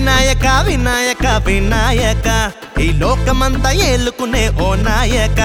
వినాయక వినాయక వినాయక ఈ లోకమంతా ఏలుకునే ఓ నాయక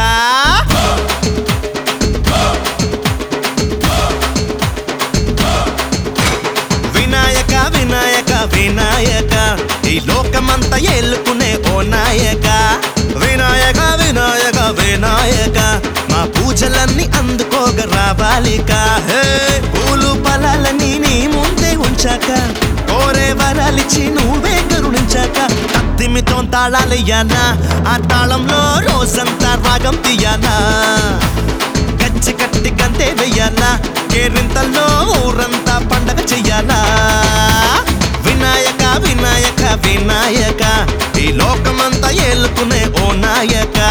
వినాయక వినాయక వినాయక ఈ లోకమంతా ఏలుకునే ఓ నాయక వినాయక వినాయక వినాయక మా పూజలన్నీ అందుకోగ రావాలిక హే పూలు ఫలాలని నీ ముందే ఉంచాక కోరే వరాలిచ్చి నువ్వే కరుణించాక కత్తిమితో తాళాలయ్యానా ఆ తాళంలో రోజంతా రాగం తీయాలా గచ్చి కట్టి కంతే వెయ్యాలా కేరింతల్లో ఊరంతా పండగ చెయ్యాలా వినాయక వినాయక వినాయక ఈ లోకమంతా ఏలుకునే ఓ నాయక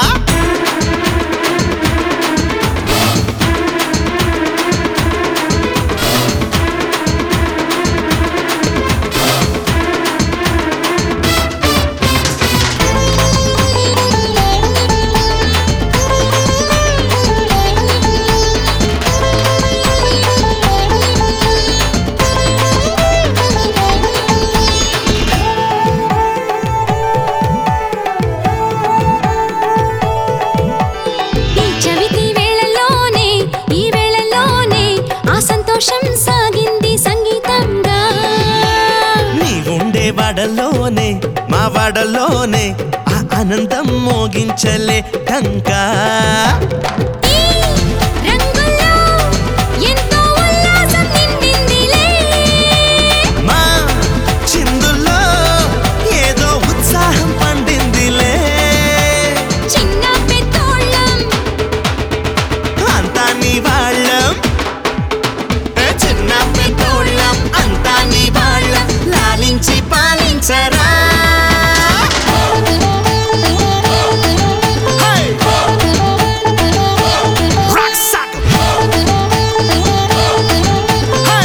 ఈ చవితి వేళల్లోనే ఈ వేళల్లోనే ఆ సంతోషం సాగింది సంగీతంగా నీ ఉండే వాడలోనే మా వాడలోనే ఆ ఆనందం మోగించలే టంకా ఈ రంగుల్లో ఎంతో ఉల్లాసం నిండిందిలే మా చిందుల్లో ఏదో ఉత్సాహం పండిందిలే చిన్న పెద్దోళ్ళం అంతా నీ వాళ్ళం ఏ చిన్న పెద్దోళ్ళం అంతా నీ వాళ్ళం లాలించి పాలించరా హే! Rock sock! హే!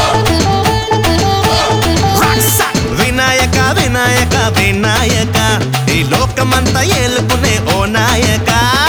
Rock sock! వినాయక వినాయక వినాయక ఈ లోకమంతా ఏలుకునే ఓ నాయక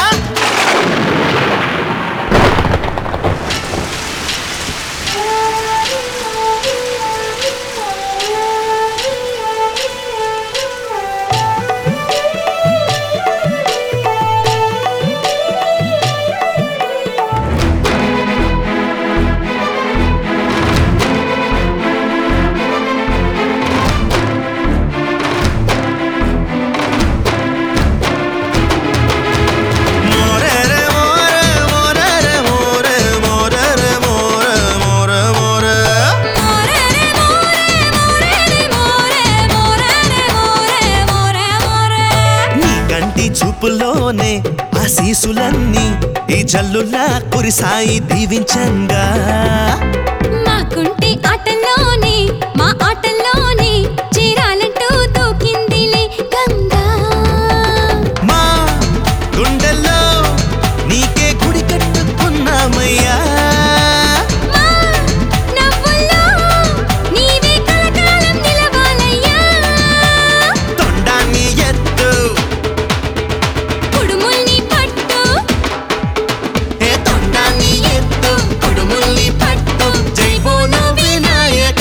మోరెరే మోరె మోరెరే మోరె మోరెరే మోరె మోరె మోరె మోరేరే మోరే మోరేరే మోరే మోరేరే మోరే మోరే మోరే నీ కంటి చూపులోనే ఆశీసులన్నీ ఈ జల్లులా కురిసాయి దీవించంగా మాకుంటే ఆటల్లోనే మా ఆటల్లోనే చేరాలంటూ దూకిందిలే గంగా మా గుండెల్లో నీకే గుడి కట్టుకున్నామయ్యా మా నవ్వుల్లో నీవే కలకాలం నిలవాలయ్యా తొండాన్ని ఎత్తు కుడుముల్ని పట్టు ఏ తొండాన్ని ఎత్తు కుడుముల్ని పట్టు జై బోలో వినాయక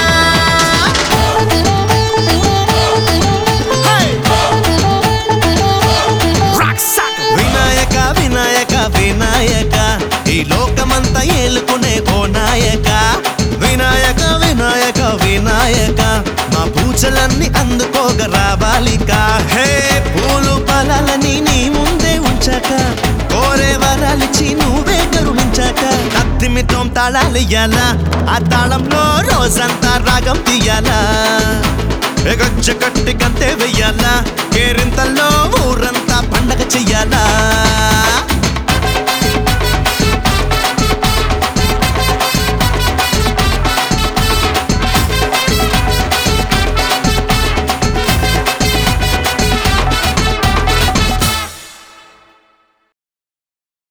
హే! Rock sock! వినాయక వినాయక వినాయక ఈ లోకమంతా ఏలుకునే ఓ నాయక వినాయక వినాయక వినాయక మా పూజలన్నీ అందుకోగ రావాలిక హే పూలు ఫలాలని నీ ముందే ఉంచాక కోరే వరాలిచ్చి నువ్వే కరుణించాక కత్తిమితో తాళాలియ్యాలా ఆ తాళంలో రోజంతా రాగం తీయాలా ఎగచ్చ కట్టి కంతే వెయ్యాలా కేరింతల్లో ఊరంతా పండగ చెయ్యాలా